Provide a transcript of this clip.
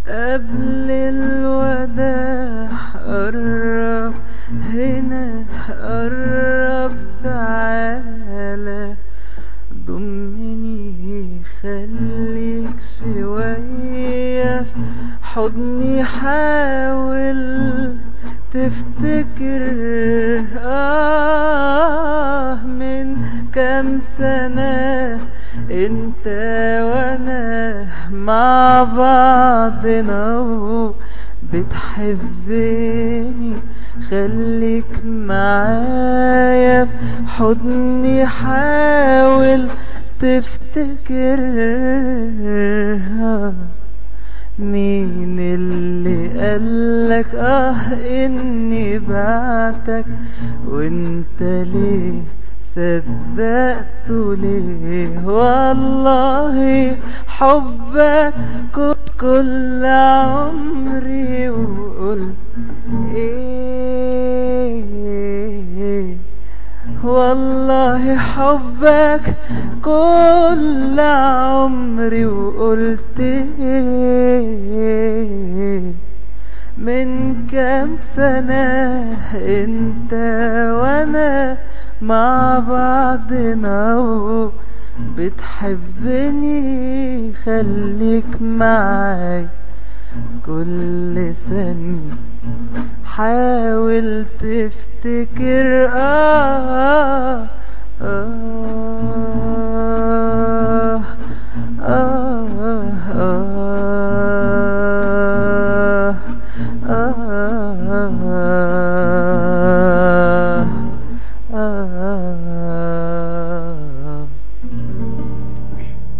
قبل الوداع قرب هنا قرب تعالى ضمني خليك شوية في حضني حاول تفتكر آه من كام سنة انت وانا مع بعضنا بتحبني خليك معايا في حضني حاول تفتكر مين اللي قالك اه اني بعتك وانت ليه صدقته ليه والله حبك كل عمري وقلت ايه والله حبك كل عمري وقلت ايه من كام سنة انت وانا مع بعضنا بتحبني خليك معاي كل ثانية حاول تفتكر آه آه آه آه, آه